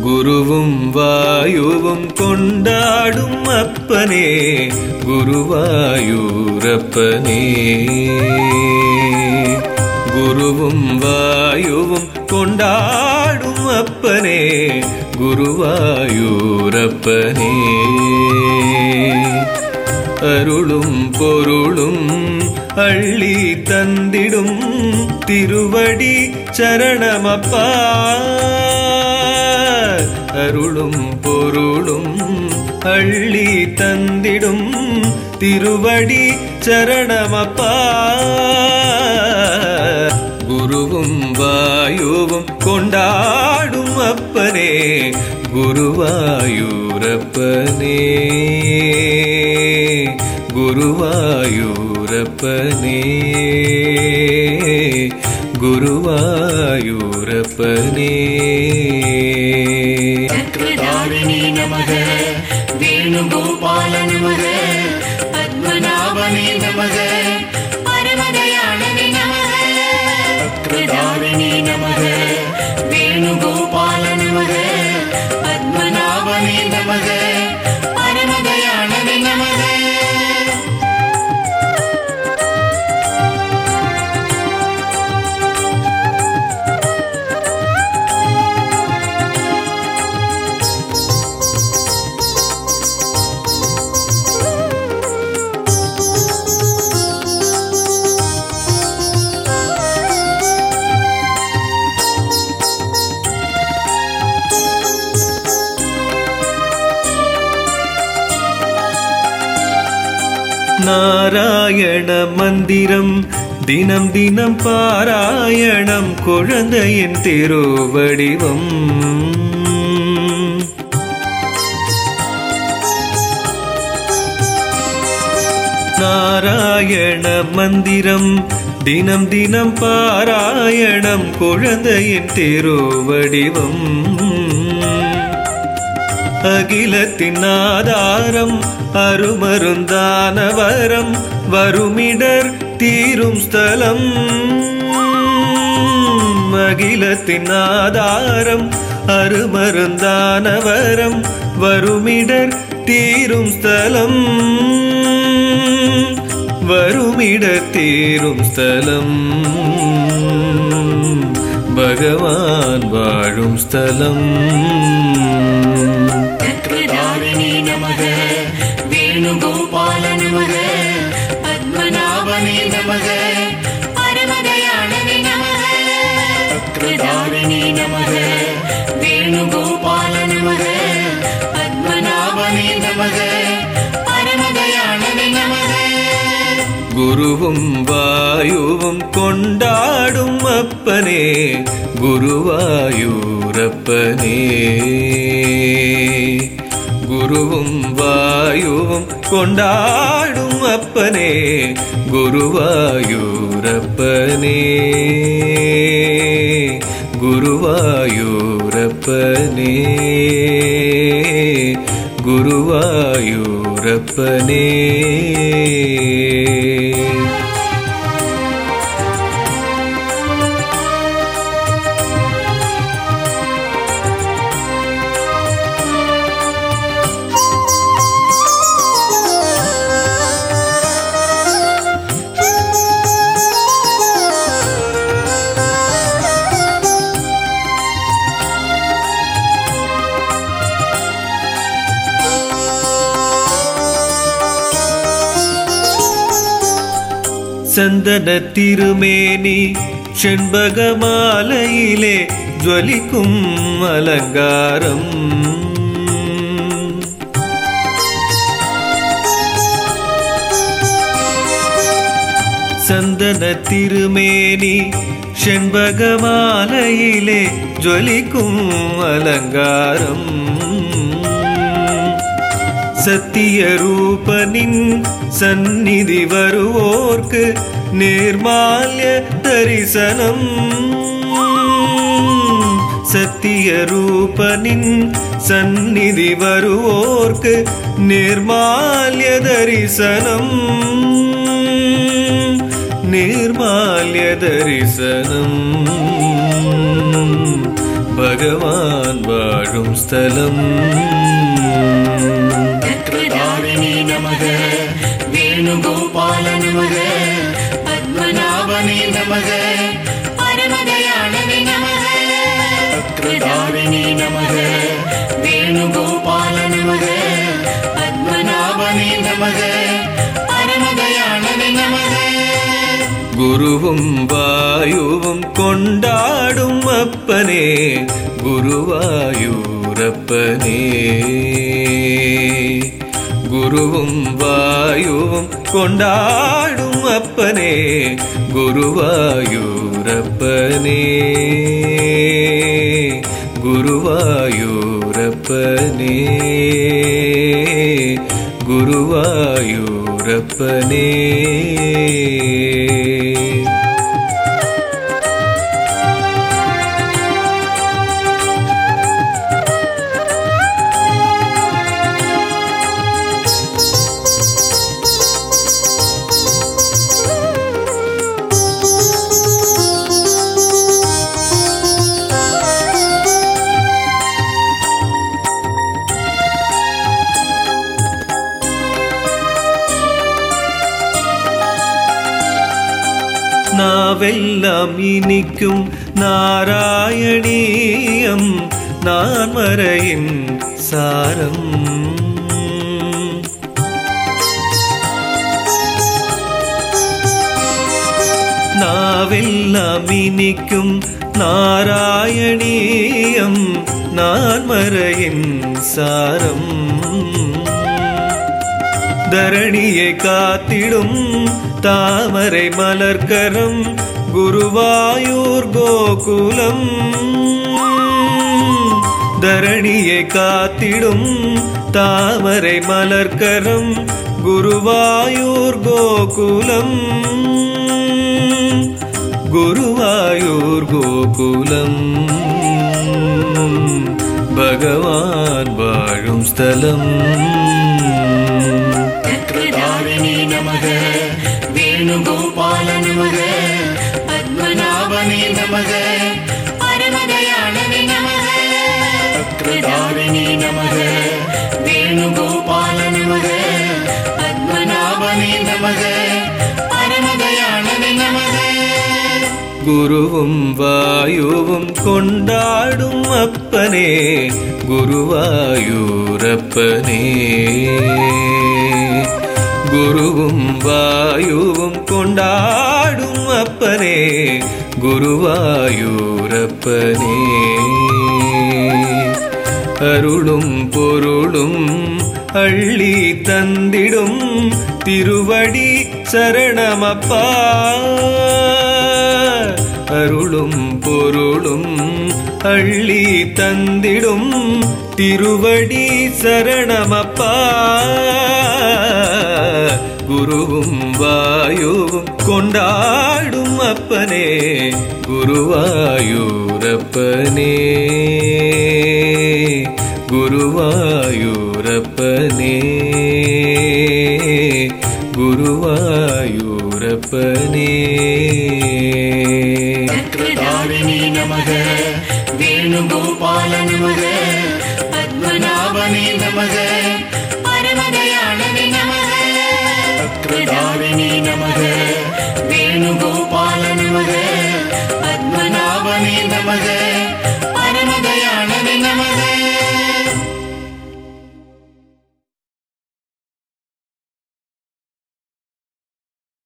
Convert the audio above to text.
குருவும் வாயுவும் கொண்டாடும் அப்பனே குருவாயூரப்பனே குருவும் வாயுவும் கொண்டாடும் அப்பனே குருவாயூரப்பனே அருளும் பொருளும் அள்ளி தந்திடும் திருவடி சரணமப்பா அருளும் பொருளும் அள்ளி தந்திடும் திருவடி சரணமப்பா குருவும் வாயுவும் கொண்டாடும் அப்பனே குருவாயூரப்பனே குருவாயூரப்பனே குருவாயூரப்பனே சக்கரதாரிணி நமக வேணுகோபால நமக பத்மநாபனே நமக பரமதயாளனே நமக சக்கரதாரிணி நமக வேணுகோபால நமக பத்மநாபனே நமக பரமதயாளனே நமக நாராயண மந்திரம் தினம் தினம் பாராயணம் குழந்தையின் திருவடிவம் நாராயண மந்திரம் தினம் தினம் பாராயணம் குழந்தையின் திருவடிவம் அகிலத்தின் ஆதாரம் அருமருந்தானவரம் வருமிடர் தீரும் ஸ்தலம் அகிலத்தின் ஆதாரம் அருமருந்தானவரம் வருமிடர் தீரும் ஸ்தலம் வருமிடர் தீரும் ஸ்தலம் பகவான் வாழும் ஸ்தலம் சக்கரதாரிணி நமக வேணுகோபால நமக பத்மநாபனே நமக பரமதயாளனே நமக சக்கரதாரிணி நமக வேணுகோபால நமக பத்மநாபனே நமக பரமதயாளனே நமக குருவும் வாயுவும் கொண்டாடும் அப்பனே குருவாயூரப்பனே குருவும் வாயுவும் கொண்டாடும் அப்பனே குருவாயூரப்பனே குருவாயூரப்பனே குருவாயூரப்பனே சந்தன திருமேனி செண்பக மாலையிலே ஜுவலிக்கும் அலங்காரம் சந்தன திருமேனி செண்பக மாலையிலே ஜுவலிக்கும் அலங்காரம் சத்திய ரூபனின் சந்நிதி வருவோர்க்கு நேர்மால்ய தரிசனம் சத்திய ரூபனின் சந்நிதி வருவோர்க்கு நேர்மால்ய தரிசனம் நிர்மால்ய தரிசனம் பகவான் வாழும் ஸ்தலம் சக்கரதாரிணி நமக வேணுகோபால நமக பத்மநாபனே நமக பரமதயாளனே நமக சக்கரதாரிணி நமக வேணுகோபால நமக பத்மநாபனே நமக பரமதயாளனே நமக குருவும் வாயுவும் கொண்டாடும் அப்பனே குருவாயூரப்பனே குருவும் வாயுவும் கொண்டாடும் அப்பனே குருவாயூரப்பனே குருவாயூரப்பனே குருவாயூரப்பனே நாவெல்லாம் இனிக்கும் நாராயணீயம் நான் மறையின் சாரம் நாவெல்லாம் இனிக்கும் நாராயணீயம் நான் மறையின் சாரம் தரணியை காத்திடும் தாமரை மலர்கரம் குருவாயூர் கோகுலம் தரணியை காத்திடும் தாமரை மலர்கரம் குருவாயூர் கோகுலம் குருவாயூர் கோகுலம் பகவான் வாழும் ஸ்தலம் சக்கரதாரிணி நமக வேணுகோபால நமக பத்மநாபனே நமக பரமதயாளனே நமக சக்கரதாரிணி நமக வேணுகோபால நமக பத்மநாபனே நமக பரமதயாளனே நமக குருவும் வாயுவும் கொண்டாடும் அப்பனே குருவாயூரப்பனே குருவும் வாயுவும் கொண்டாடும் அப்பனே குருவாயூரப்பனே அருளும் பொருளும் அள்ளி தந்திடும் திருவடி சரணமப்பா அருளும் பொருளும் அள்ளி தந்திடும் திருவடி சரணமப்பா குருவும் வாயுவும் கொண்டாடும் அப்பனே குருவாயூரப்பனே குருவாயூரப்பனே குருவாயூரப்பனே சக்கரதாரிணி நமக வேணுகோபால நமக